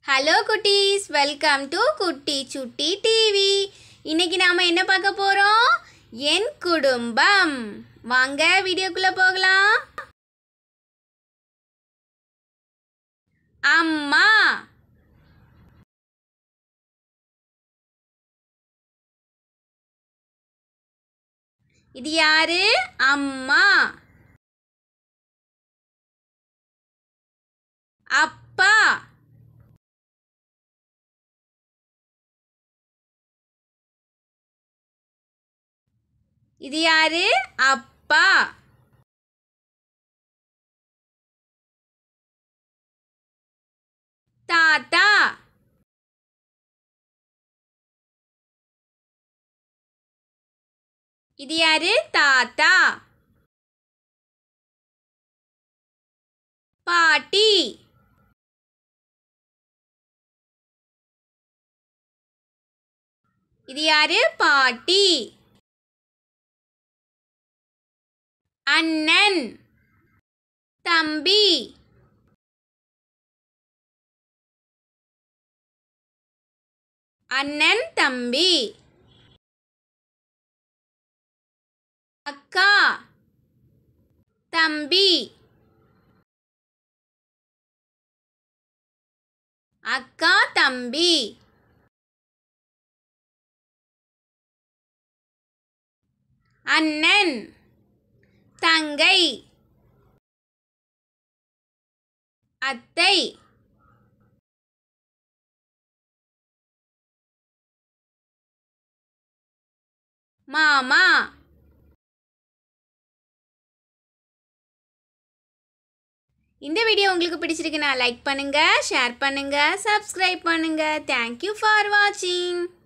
hello குட்டீஸ் welcome to குட்டி சுட்டி டிவி இன்னைக்கு நாம என்ன பார்க்க போறோம் என் குடும்பம் வாங்க வீடியோக்குள்ள போகலாம் அம்மா இது யாரு அம்மா அப்பா இது யாரு அப்பா தாத்தா இது யாரு தாத்தா பாட்டி இது யாரு பாட்டி அண்ணன் தம்பி அண்ணன் தம்பி அக்கா தம்பி அக்கா தம்பி அண்ணன் தங்கை அத்தை மாமா இந்த வீடியோ உங்களுக்கு பிடிச்சிருக்குன்னா லைக் பண்ணுங்க ஷேர் பண்ணுங்க சப்ஸ்கிரைப் பண்ணுங்க தேங்க்யூ ஃபார் வாட்சிங்